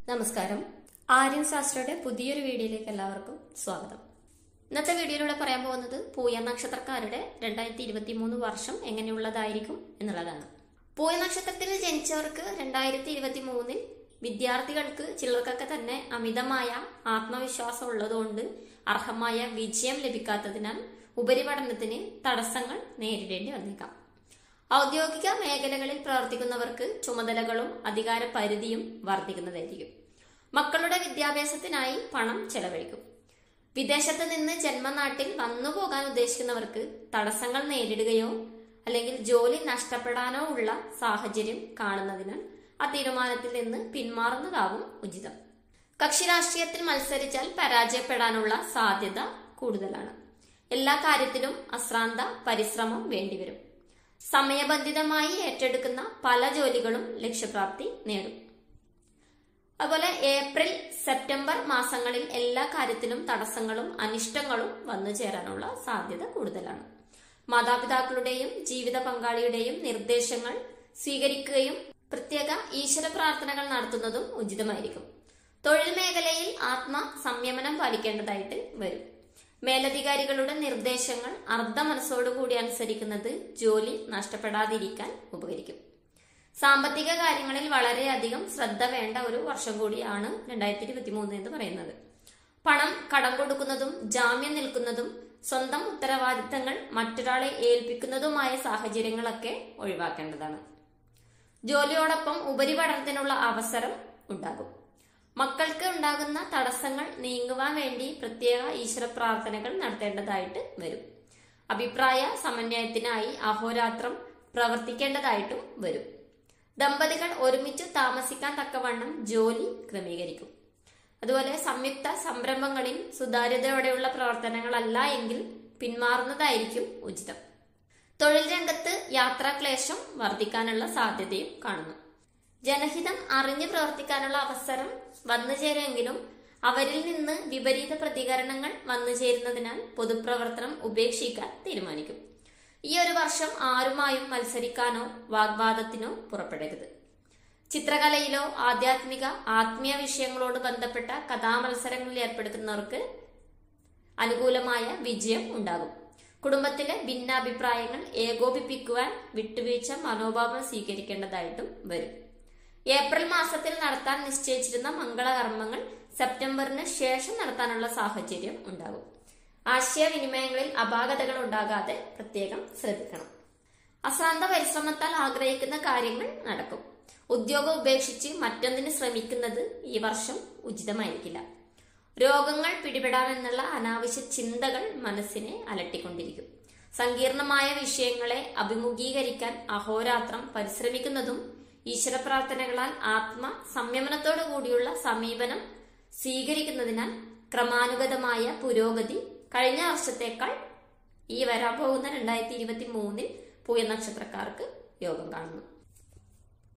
നമസ്കാരം ആര്യൻ ശാസ്ത്രയുടെ പുതിയൊരു വീഡിയോയിലേക്ക് എല്ലാവർക്കും സ്വാഗതം ഇന്നത്തെ വീഡിയോയിലൂടെ പറയാൻ പോകുന്നത് പൂയ നക്ഷത്രക്കാരുടെ രണ്ടായിരത്തി ഇരുപത്തി മൂന്ന് വർഷം എങ്ങനെയുള്ളതായിരിക്കും എന്നുള്ളതാണ് പൂയ നക്ഷത്രത്തിൽ ജനിച്ചവർക്ക് രണ്ടായിരത്തി ഇരുപത്തി മൂന്നിൽ വിദ്യാർത്ഥികൾക്ക് ചിലർക്കൊക്കെ തന്നെ അമിതമായ ആത്മവിശ്വാസം ഉള്ളതുകൊണ്ട് അർഹമായ വിജയം ലഭിക്കാത്തതിനാൽ ഉപരിപഠനത്തിന് തടസ്സങ്ങൾ നേരിടേണ്ടി വന്നേക്കാം ഔദ്യോഗിക മേഖലകളിൽ പ്രവർത്തിക്കുന്നവർക്ക് ചുമതലകളും അധികാര പരിധിയും വർദ്ധിക്കുന്നതായിരിക്കും മക്കളുടെ വിദ്യാഭ്യാസത്തിനായി പണം ചെലവഴിക്കും വിദേശത്ത് നിന്ന് ജന്മനാട്ടിൽ വന്നു പോകാൻ ഉദ്ദേശിക്കുന്നവർക്ക് തടസ്സങ്ങൾ നേരിടുകയോ അല്ലെങ്കിൽ ജോലി നഷ്ടപ്പെടാനോ ഉള്ള സാഹചര്യം കാണുന്നതിനാൽ ആ തീരുമാനത്തിൽ നിന്ന് പിന്മാറുന്നതാവും ഉചിതം കക്ഷി രാഷ്ട്രീയത്തിൽ മത്സരിച്ചാൽ പരാജയപ്പെടാനുള്ള സാധ്യത കൂടുതലാണ് എല്ലാ കാര്യത്തിലും അശ്രാന്ത പരിശ്രമം വേണ്ടിവരും സമയബന്ധിതമായി ഏറ്റെടുക്കുന്ന പല ജോലികളും ലക്ഷ്യപ്രാപ്തി നേടും അതുപോലെ ഏപ്രിൽ സെപ്റ്റംബർ മാസങ്ങളിൽ എല്ലാ കാര്യത്തിലും തടസ്സങ്ങളും അനിഷ്ടങ്ങളും വന്നു ചേരാനുള്ള സാധ്യത കൂടുതലാണ് മാതാപിതാക്കളുടെയും ജീവിത പങ്കാളിയുടെയും നിർദ്ദേശങ്ങൾ സ്വീകരിക്കുകയും പ്രത്യേക ഈശ്വര പ്രാർത്ഥനകൾ നടത്തുന്നതും ഉചിതമായിരിക്കും തൊഴിൽ മേഖലയിൽ ആത്മ സംയമനം പാലിക്കേണ്ടതായിട്ട് വരും മേലധികാരികളുടെ നിർദ്ദേശങ്ങൾ അർദ്ധ മനസ്സോടുകൂടി അനുസരിക്കുന്നത് ജോലി നഷ്ടപ്പെടാതിരിക്കാൻ ഉപകരിക്കും സാമ്പത്തിക കാര്യങ്ങളിൽ വളരെയധികം ശ്രദ്ധ വേണ്ട ഒരു വർഷം കൂടിയാണ് രണ്ടായിരത്തി ഇരുപത്തി മൂന്ന് എന്ന് പറയുന്നത് പണം കടം കൊടുക്കുന്നതും ജാമ്യം നിൽക്കുന്നതും സ്വന്തം ഉത്തരവാദിത്തങ്ങൾ മറ്റൊരാളെ ഏൽപ്പിക്കുന്നതുമായ സാഹചര്യങ്ങളൊക്കെ ഒഴിവാക്കേണ്ടതാണ് ജോലിയോടൊപ്പം ഉപരിപഠനത്തിനുള്ള അവസരം ഉണ്ടാകും മക്കൾക്ക് ഉണ്ടാകുന്ന തടസ്സങ്ങൾ നീങ്ങുവാൻ വേണ്ടി പ്രത്യേക ഈശ്വര പ്രാർത്ഥനകൾ നടത്തേണ്ടതായിട്ട് വരും അഭിപ്രായ സമന്വയത്തിനായി അഹോരാത്രം പ്രവർത്തിക്കേണ്ടതായിട്ടും വരും ദമ്പതികൾ ഒരുമിച്ച് താമസിക്കാൻ തക്കവണ്ണം ജോലി ക്രമീകരിക്കും അതുപോലെ സംയുക്ത സംരംഭങ്ങളിൽ സുതാര്യതയോടെയുള്ള പ്രവർത്തനങ്ങളല്ല എങ്കിൽ പിന്മാറുന്നതായിരിക്കും ഉചിതം തൊഴിൽ രംഗത്ത് യാത്രാക്ലേശം വർദ്ധിക്കാനുള്ള സാധ്യതയും കാണുന്നു ജനഹിതം അറിഞ്ഞു പ്രവർത്തിക്കാനുള്ള അവസരം വന്നു ചേരുമെങ്കിലും അവരിൽ നിന്ന് വിപരീത പ്രതികരണങ്ങൾ വന്നു ചേരുന്നതിനാൽ പൊതുപ്രവർത്തനം ഉപേക്ഷിക്കാൻ തീരുമാനിക്കും ഈ ഒരു വർഷം ആരുമായും മത്സരിക്കാനോ വാഗ്വാദത്തിനോ പുറപ്പെടരുത് ചിത്രകലയിലോ ആധ്യാത്മിക ആത്മീയ വിഷയങ്ങളോട് ബന്ധപ്പെട്ട കഥാമത്സരങ്ങളിൽ ഏർപ്പെടുത്തുന്നവർക്ക് അനുകൂലമായ വിജയം ഉണ്ടാകും കുടുംബത്തിലെ ഭിന്നാഭിപ്രായങ്ങൾ ഏകോപിപ്പിക്കുവാൻ വിട്ടുവീഴ്ച മനോഭാവം സ്വീകരിക്കേണ്ടതായിട്ടും വരും ഏപ്രിൽ മാസത്തിൽ നടത്താൻ നിശ്ചയിച്ചിരുന്ന മംഗളകർമ്മങ്ങൾ സെപ്റ്റംബറിന് ശേഷം നടത്താനുള്ള സാഹചര്യം ഉണ്ടാകും ആശയവിനിമയങ്ങളിൽ അപാകതകൾ ഉണ്ടാകാതെ പ്രത്യേകം ശ്രദ്ധിക്കണം അശ്രാന്ത പരിശ്രമത്താൽ ആഗ്രഹിക്കുന്ന കാര്യങ്ങൾ നടക്കും ഉദ്യോഗം ഉപേക്ഷിച്ച് മറ്റൊന്നിന് ശ്രമിക്കുന്നത് ഈ വർഷം ഉചിതമായിരിക്കില്ല രോഗങ്ങൾ പിടിപെടാമെന്നുള്ള അനാവശ്യ ചിന്തകൾ മനസ്സിനെ അലട്ടിക്കൊണ്ടിരിക്കും സങ്കീർണമായ വിഷയങ്ങളെ അഭിമുഖീകരിക്കാൻ അഹോരാത്രം പരിശ്രമിക്കുന്നതും ഈശ്വര പ്രാർത്ഥനകളാൽ ആത്മ സംയമനത്തോടു കൂടിയുള്ള സമീപനം സ്വീകരിക്കുന്നതിനാൽ ക്രമാനുഗതമായ പുരോഗതി കഴിഞ്ഞ വർഷത്തേക്കാൾ ഈ വരാൻ പോകുന്ന രണ്ടായിരത്തി ഇരുപത്തി മൂന്നിൽ പൂയ നക്ഷത്രക്കാർക്ക് യോഗം കാണുന്നു